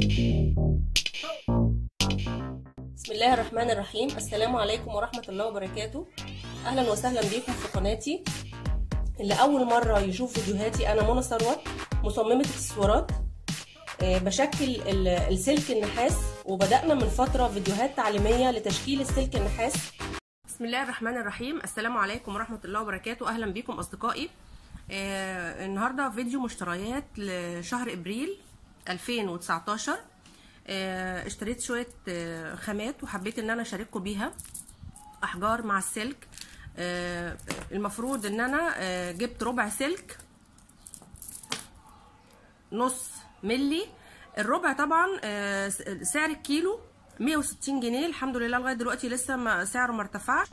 بسم الله الرحمن الرحيم السلام عليكم ورحمة الله وبركاته أهلا وسهلا بكم في قناتي اللي أول مرة يشوف فيديوهاتي أنا منى ثروت مصممة اكسسوارات آه، بشكل ال- السلك النحاس وبدأنا من فترة فيديوهات تعليمية لتشكيل السلك النحاس بسم الله الرحمن الرحيم السلام عليكم ورحمة الله وبركاته أهلا بكم أصدقائي آه، النهاردة فيديو مشتريات لشهر إبريل 2019 آه، اشتريت شوية آه، خامات وحبيت ان انا اشارككم بيها احجار مع السلك آه، المفروض ان انا آه، جبت ربع سلك نص ملي الربع طبعا آه، سعر الكيلو 160 جنيه الحمد لله لغايه دلوقتي لسه ما سعره ما ارتفعش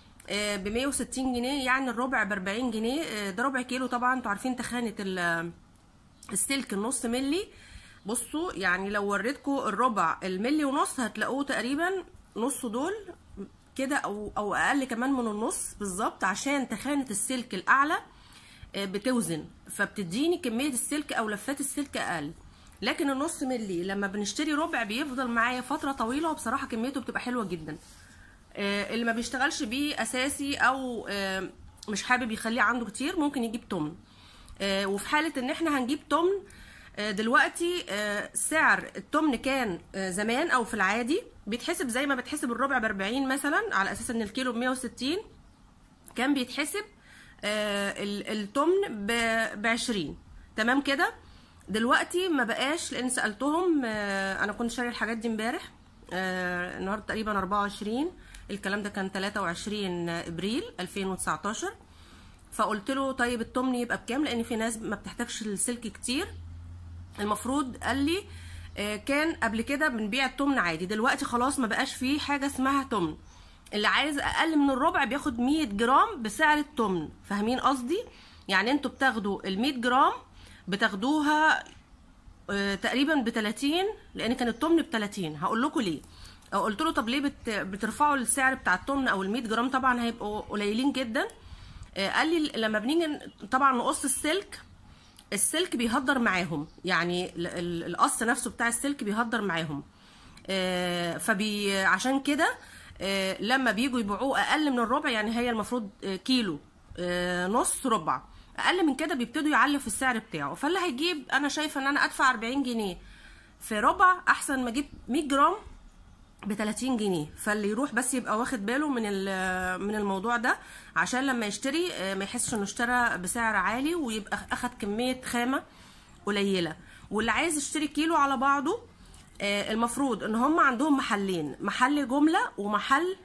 ب 160 جنيه يعني الربع ب 40 جنيه آه، ده ربع كيلو طبعا انتوا عارفين تخانه ال- السلك النص ملي بصوا يعني لو وريتكم الربع الملي ونص هتلاقوه تقريبا نص دول كده او او اقل كمان من النص بالظبط عشان تخانه السلك الاعلى آه، بتوزن فبتديني كميه السلك او لفات السلك اقل لكن النص ملي لما بنشتري ربع بيفضل معايا فتره طويله وبصراحه كميته بتبقى حلوه جدا آه، اللي ما بيشتغلش بيه اساسي او آه، مش حابب يخليه عنده كتير ممكن يجيب تمن آه، وفي حاله ان احنا هنجيب تمن آه، دلوقتي آه، سعر التمن كان آه، زمان او في العادي بيتحسب زي ما بتحسب الربع ب 40 مثلا على اساس ان الكيلو ب 160 كان بيتحسب آه، ال- التمن ب 20 تمام كده دلوقتي ما بقاش لان سالتهم آه، انا كنت شاري الحاجات دي امبارح آه، النهارده تقريبا 24 الكلام ده كان 23 ابريل 2019 فقلت له طيب التمن يبقى بكام لان في ناس ما بتحتاجش السلك كتير المفروض قال لي آه، كان قبل كده بنبيع التمن عادي دلوقتي خلاص ما بقاش فيه حاجه اسمها تمن اللي عايز اقل من الربع بياخد 100 جرام بسعر التمن فاهمين قصدي يعني انتوا بتاخدوا ال 100 جرام بتاخدوها آه، تقريبا ب 30 لان كان التمن ب 30 هقول لكم ليه أو قلت له طب ليه بت... بترفعوا السعر بتاع التمن او ال 100 جرام طبعا هيبقوا قليلين جدا آه، قال لي لما بنيجي ن- طبعا نقص السلك السلك بيهدر معاهم يعني ال- ال- القص نفسه بتاع السلك بيهدر معاهم آه، فبي عشان كده آه، لما بيجوا يبيعوه اقل من الربع يعني هي المفروض آه، كيلو آه، نص ربع اقل من كده بيبتدوا يعلوا في السعر بتاعه فاللي هيجيب انا شايفه ان انا ادفع 40 جنيه في ربع احسن ما اجيب 100 جرام ب 30 جنيه فاللي يروح بس يبقى واخد باله من ال- من الموضوع ده عشان لما يشتري آه، ما يحسش انه اشترى بسعر عالي ويبقى اخد كميه خامه قليله واللي عايز يشتري كيلو على بعضه آه، المفروض ان هم عندهم محلين محل جمله ومحل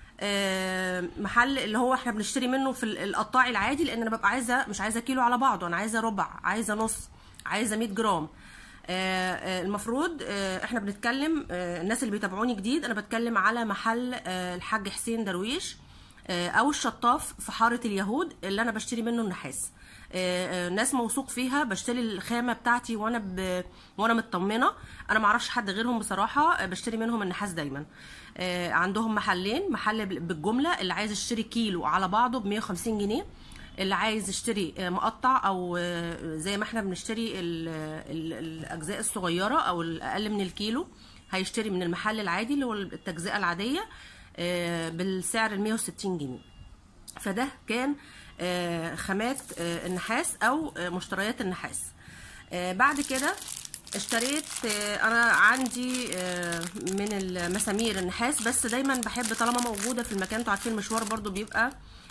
آه، محل اللي هو احنا بنشتري منه في ال- القطاعي العادي لان انا ببقى عايزه مش عايزه كيلو على بعضه انا عايزه ربع عايزه نص عايزه 100 جرام آه، آه، المفروض آه، احنا بنتكلم آه، الناس اللي بيتابعوني جديد انا بتكلم على محل آه، الحاج حسين درويش آه، او الشطاف في حاره اليهود اللي انا بشتري منه النحاس آه، آه، ناس موثوق فيها بشتري الخامه بتاعتي وانا ب... وانا مطمنه انا ما اعرفش حد غيرهم بصراحه آه، بشتري منهم النحاس دايما آه، عندهم محلين محل بال- بالجمله اللي عايز يشتري كيلو على بعضه ب 150 جنيه اللي عايز يشتري آه، مقطع او آه، زي ما احنا بنشتري ال- ال- الاجزاء الصغيره او الاقل من الكيلو هيشتري من المحل العادي اللي هو التجزئه العاديه آه، بالسعر ال 160 جنيه فده كان آه، خامات آه، النحاس او آه، مشتريات النحاس آه، بعد كده اشتريت آه، انا عندي آه، من المسامير النحاس بس دايما بحب طالما موجوده في المكان انتوا عارفين المشوار برضو بيبقى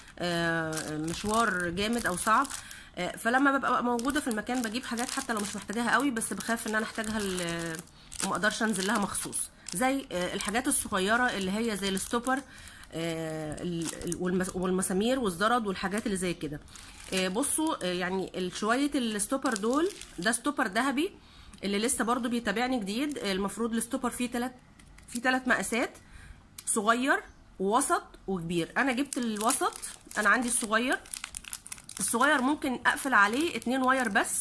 آه، مشوار جامد او صعب آه، فلما ببقى موجوده في المكان بجيب حاجات حتى لو مش محتاجاها قوي بس بخاف ان انا احتاجها ل- وما اقدرش انزل لها مخصوص زي آه، الحاجات الصغيره اللي هي زي الستوبر آه، ال- ال- والمس- والمسامير والزرد والحاجات اللي زي كده آه، بصوا آه، يعني ال- شويه الستوبر دول ده ستوبر ذهبي اللي لسه برضو بيتابعني جديد آه، المفروض الستوبر فيه ثلاث فيه ثلاث مقاسات صغير ووسط وكبير انا جبت الوسط انا عندي الصغير الصغير ممكن اقفل عليه اتنين واير بس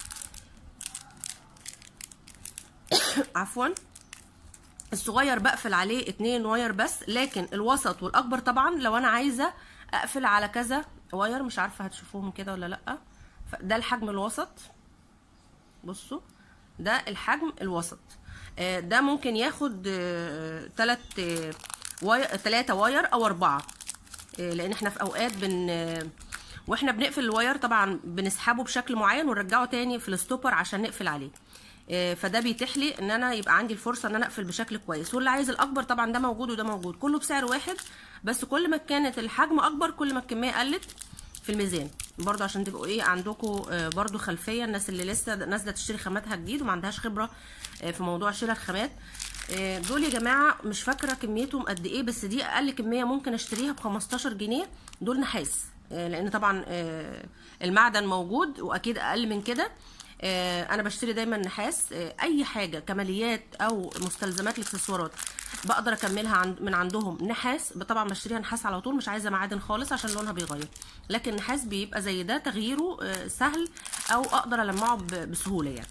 عفوا الصغير بقفل عليه اتنين واير بس لكن الوسط والاكبر طبعا لو انا عايزه اقفل على كذا واير مش عارفه هتشوفوهم كده ولا لا ده الحجم الوسط بصوا ده الحجم الوسط آه، ده ممكن ياخد آه، تلات آه، واير تلاتة واير او اربعة آه، لان احنا في اوقات بن آه، واحنا بنقفل الواير طبعا بنسحبه بشكل معين ونرجعه تاني في الستوبر عشان نقفل عليه آه، فده بيتيح لي ان انا يبقى عندي الفرصه ان انا اقفل بشكل كويس واللي عايز الاكبر طبعا ده موجود وده موجود كله بسعر واحد بس كل ما كانت الحجم اكبر كل ما الكميه قلت في الميزان برضو عشان تبقوا ايه عندكم آه، برضو خلفيه الناس اللي لسه نازله تشتري خاماتها جديد وما عندهاش خبره آه، في موضوع شراء الخامات آه، دول يا جماعه مش فاكره كميتهم قد ايه بس دي اقل كميه ممكن اشتريها ب 15 جنيه دول نحاس آه، لان طبعا آه، المعدن موجود واكيد اقل من كده آه، انا بشتري دايما نحاس آه، اي حاجه كماليات او مستلزمات الاكسسوارات بقدر اكملها عند من عندهم نحاس طبعا بشتريها نحاس على طول مش عايزه معادن خالص عشان لونها بيغير لكن النحاس بيبقى زي ده تغييره آه، سهل او اقدر المعه ب- بسهوله يعني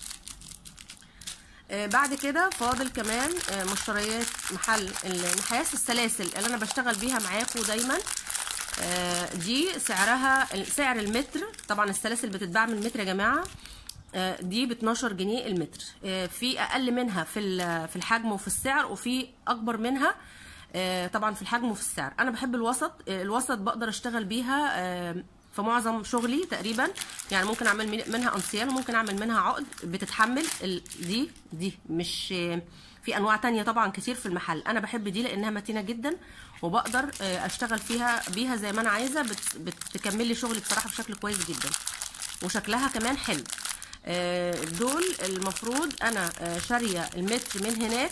آه، بعد كده فاضل كمان آه، مشتريات محل النحاس السلاسل اللي انا بشتغل بيها معاكم دايما آه، دي سعرها سعر المتر طبعا السلاسل بتتباع من المتر يا جماعه آه، دي ب 12 جنيه المتر آه، في اقل منها في ال- في الحجم وفي السعر وفي اكبر منها آه، طبعا في الحجم وفي السعر انا بحب الوسط آه، الوسط بقدر اشتغل بيها آه، في معظم شغلي تقريبا يعني ممكن اعمل من- منها انسيال وممكن اعمل منها عقد بتتحمل ال- دي دي مش آه، في انواع تانية طبعا كتير في المحل انا بحب دي لانها متينه جدا وبقدر آه، اشتغل فيها بيها زي ما انا عايزه بت- بتكمل لي شغلي بصراحه بشكل كويس جدا وشكلها كمان حلو آه، دول المفروض انا آه، شاريه المتر من هناك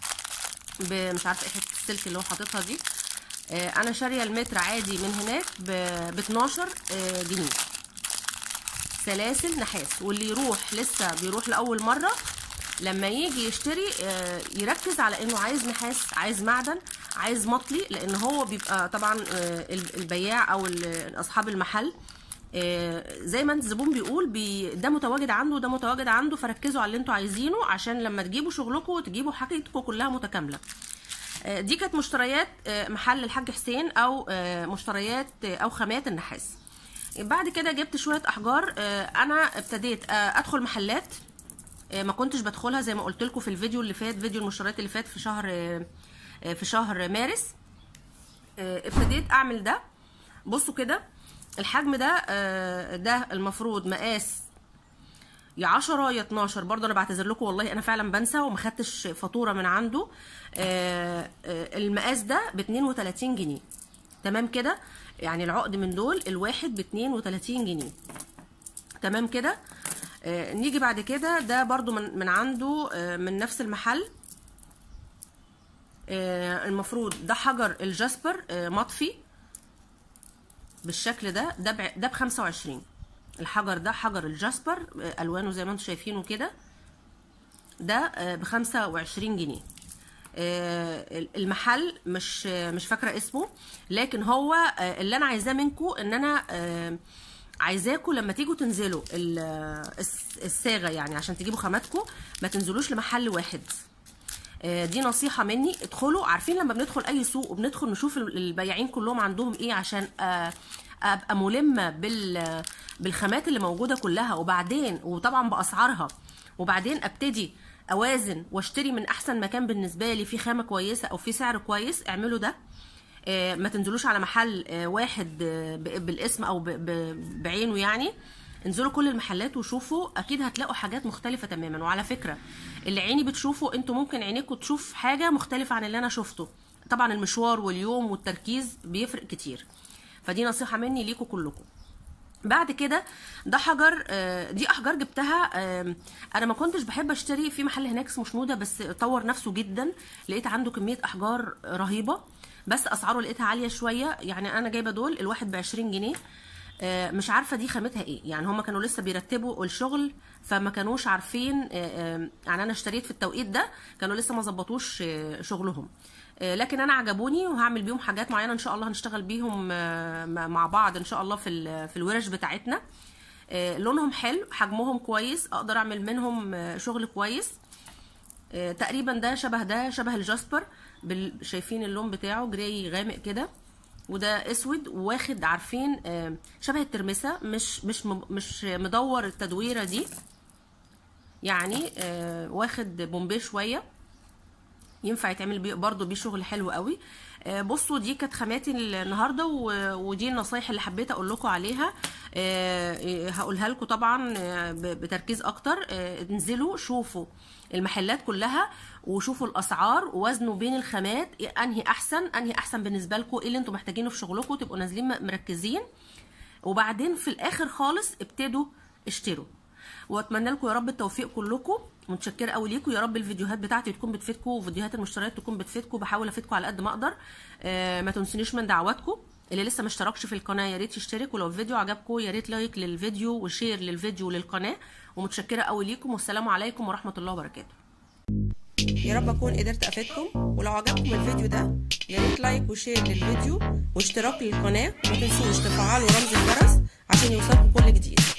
ب- مش عارفه ايه حته السلك اللي هو حاططها دي آه، انا شاريه المتر عادي من هناك ب 12 آه، جنيه سلاسل نحاس واللي يروح لسه بيروح لاول مره لما يجي يشتري آه، يركز على انه عايز نحاس عايز معدن عايز مطلي لان هو بيبقى طبعا آه، البياع او ال- اصحاب المحل آه، زي ما الزبون بيقول بي ده متواجد عنده وده متواجد عنده فركزوا على اللي انتوا عايزينه عشان لما تجيبوا شغلكم تجيبوا حاجتكم كلها متكامله آه، دي كانت مشتريات آه، محل الحاج حسين او آه، مشتريات آه، او خامات النحاس بعد كده جبت شويه احجار آه، انا ابتديت آه، ادخل محلات آه، ما كنتش بدخلها زي ما قلت لكم في الفيديو اللي فات فيديو المشتريات اللي فات في شهر آه، آه، في شهر مارس آه، ابتديت اعمل ده بصوا كده الحجم ده آه، ده المفروض مقاس يا 10 يا 12 برضه انا بعتذر لكم والله انا فعلا بنسى وما خدتش فاتوره من عنده آه، آه، المقاس ده ب 32 جنيه تمام كده يعني العقد من دول الواحد ب 32 جنيه تمام كده آه، نيجي بعد كده ده برضو من من عنده آه، من نفس المحل آه، المفروض ده حجر الجاسبر آه، مطفي بالشكل ده ده بع- ده ب 25 الحجر ده حجر الجاسبر آه، الوانه زي ما انتم شايفينه كده ده ب 25 جنيه آه، المحل مش آه، مش فاكره اسمه لكن هو آه، اللي انا عايزاه منكم ان انا آه، عايزاكم لما تيجوا تنزلوا ال- آه، الس- الصاغه يعني عشان تجيبوا خاماتكم ما تنزلوش لمحل واحد آه، دي نصيحه مني ادخلوا عارفين لما بندخل اي سوق وبندخل نشوف ال- البياعين كلهم عندهم ايه عشان آه، ابقى ملمه بال بالخامات اللي موجوده كلها وبعدين وطبعا باسعارها وبعدين ابتدي اوازن واشتري من احسن مكان بالنسبه لي في خامه كويسه او في سعر كويس اعملوا ده آه، ما تنزلوش على محل آه، واحد آه، ب- بالاسم او ب- ب- بعينه يعني انزلوا كل المحلات وشوفوا اكيد هتلاقوا حاجات مختلفه تماما وعلى فكره اللي عيني بتشوفه انتوا ممكن عينيكم تشوف حاجه مختلفه عن اللي انا شفته طبعا المشوار واليوم والتركيز بيفرق كتير فدي نصيحه مني ليكم كلكم بعد كده ده حجر آه، دي احجار جبتها آم، انا ما كنتش بحب اشتري في محل هناك اسمه شنوده بس طور نفسه جدا لقيت عنده كميه احجار رهيبه بس اسعاره لقيتها عاليه شويه يعني انا جايبه دول الواحد ب 20 جنيه آه، مش عارفه دي خامتها ايه يعني هم كانوا لسه بيرتبوا الشغل فما كانوش عارفين آه، آه، يعني انا اشتريت في التوقيت ده كانوا لسه ما ظبطوش آه، شغلهم آه، لكن انا عجبوني وهعمل بيهم حاجات معينه ان شاء الله هنشتغل بيهم آه، مع بعض ان شاء الله في ال- في الورش بتاعتنا آه، لونهم حلو حجمهم كويس اقدر اعمل منهم آه، شغل كويس آه، تقريبا ده شبه ده شبه الجاسبر بال... شايفين اللون بتاعه جراي غامق كده وده اسود واخد عارفين آه، شبه الترمسه مش مش م- مش مدور التدويره دي يعني آه، واخد بومبيه شويه ينفع يتعمل بيه برضه بيه شغل حلو قوي آه، بصوا دي كانت خاماتي النهارده و- ودي النصايح اللي حبيت اقول لكم عليها آه، آه، هقولها لكم طبعا آه، ب- بتركيز اكتر آه، انزلوا شوفوا المحلات كلها وشوفوا الاسعار ووزنوا بين الخامات انهي احسن انهي احسن بالنسبه لكم ايه اللي انتم محتاجينه في شغلكم تبقوا نازلين م- مركزين وبعدين في الاخر خالص ابتدوا اشتروا واتمنى لكم يا رب التوفيق كلكم متشكره قوي ليكم يا رب الفيديوهات بتاعتي تكون بتفيدكم وفيديوهات المشتريات تكون بتفيدكم بحاول افيدكم على قد ما اقدر آه ما تنسونيش من دعواتكم اللي لسه ما اشتركش في القناه يا ريت يشترك ولو الفيديو عجبكم يا ريت لايك للفيديو وشير للفيديو وللقناه ومتشكره قوي ليكم والسلام عليكم ورحمه الله وبركاته يا رب اكون قدرت افيدكم ولو عجبكم الفيديو ده يا ريت لايك وشير للفيديو واشتراك للقناه وما تنسوش تفعلوا رمز الجرس عشان يوصلكم كل جديد